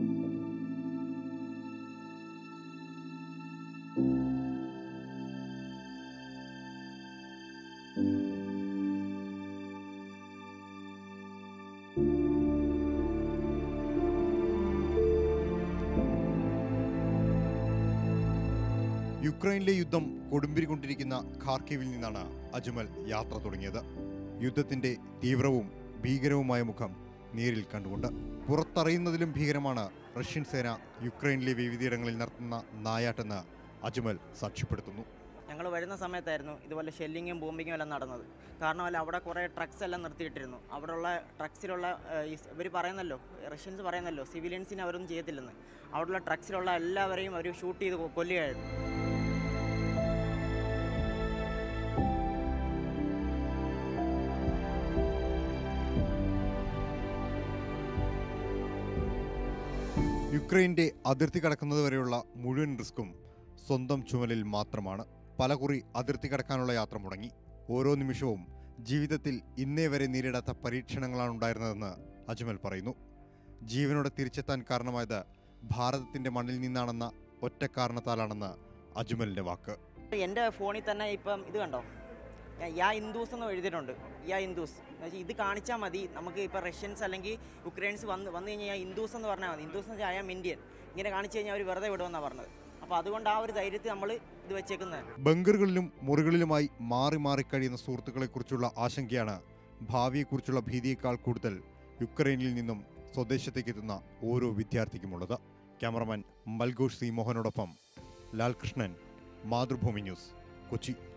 യുക്രൈനിലെ യുദ്ധം കൊടുമ്പിരി കൊണ്ടിരിക്കുന്ന ഖാർക്കിവിൽ നിന്നാണ് അജ്മൽ യാത്ര തുടങ്ങിയത് യുദ്ധത്തിന്റെ തീവ്രവും ഭീകരവുമായ മുഖം നേരിൽ കണ്ടുകൊണ്ട് പുറത്തറിയുന്നതിലും ഭീകരമാണ് റഷ്യൻ സേന യുക്രൈനിലെ വിവിധയിടങ്ങളിൽ നടത്തുന്ന നായാട്ടെന്ന് അജ്മൽ സാക്ഷ്യപ്പെടുത്തുന്നു ഞങ്ങൾ വരുന്ന സമയത്തായിരുന്നു ഇതുപോലെ ഷെല്ലിങ്ങും ബോംബിങ്ങും എല്ലാം നടന്നത് കാരണം അല്ല അവിടെ കുറേ ട്രക്സ് എല്ലാം നിർത്തിയിട്ടിരുന്നു അവിടെയുള്ള ട്രക്സിലുള്ള ഇവർ പറയുന്നല്ലോ റഷ്യൻസ് പറയുന്നല്ലോ സിവിലിയൻസിനെ അവരൊന്നും ചെയ്യത്തില്ലെന്ന് അവിടെയുള്ള ട്രക്സിലുള്ള എല്ലാവരെയും അവർ ഷൂട്ട് ചെയ്ത് കൊ- കൊല്ലുകയായിരുന്നു യുക്രൈന്റെ അതിർത്തി കടക്കുന്നതുവരെയുള്ള മുഴുവൻ റിസ്ക്കും സ്വന്തം ചുമലിൽ മാത്രമാണ് പലകുറി അതിർത്തി കടക്കാനുള്ള യാത്ര മുടങ്ങി ഓരോ നിമിഷവും ജീവിതത്തിൽ ഇന്നേ വരെ നേരിടാത്ത പരീക്ഷണങ്ങളാണ് ഉണ്ടായിരുന്നതെന്ന് അജ്മൽ പറയുന്നു ജീവനോടെ തിരിച്ചെത്താൻ കാരണമായത് ഭാരതത്തിന്റെ മണ്ണിൽ നിന്നാണെന്ന ഒറ്റ കാരണത്താലാണെന്ന് അജ്മലിന്റെ വാക്ക് എൻ്റെ ഫോണിൽ തന്നെ ഇപ്പം ഇത് കണ്ടോ ഞാൻ യാ ഹിന്ദൂസ് എന്ന് എഴുതിയിട്ടുണ്ട് യാ ഹിന്ദൂസ് എന്ന് വെച്ചാൽ ഇത് കാണിച്ചാൽ മതി നമുക്ക് ഇപ്പോൾ റഷ്യൻസ് അല്ലെങ്കിൽ യുക്രൈൻസ് വന്ന് വന്നു കഴിഞ്ഞാൽ യാ ഹിന്ദൂസ് എന്ന് പറഞ്ഞാൽ മതി ഹിന്ദൂസ് എന്ന് വെച്ചാൽ ഐ ആം ഇന്ത്യൻ ഇങ്ങനെ കാണിച്ചു കഴിഞ്ഞാൽ അവർ വെറുതെ വിടുമെന്നാണ് പറഞ്ഞത് അപ്പോൾ അതുകൊണ്ട് ആ ഒരു ധൈര്യത്തിൽ നമ്മൾ ഇത് വെച്ചേക്കുന്നത് ബങ്കറുകളിലും മുറികളിലുമായി മാറി മാറി കഴിയുന്ന സുഹൃത്തുക്കളെക്കുറിച്ചുള്ള ആശങ്കയാണ് ഭാവിയെക്കുറിച്ചുള്ള ഭീതിയേക്കാൾ കൂടുതൽ യുക്രൈനിൽ നിന്നും സ്വദേശത്തേക്ക് എത്തുന്ന ഓരോ വിദ്യാർത്ഥിക്കുമുള്ളത് ക്യാമറമാൻ മൽഘോഷ് സി മോഹനോടൊപ്പം ലാൽകൃഷ്ണൻ മാതൃഭൂമി ന്യൂസ് കൊച്ചി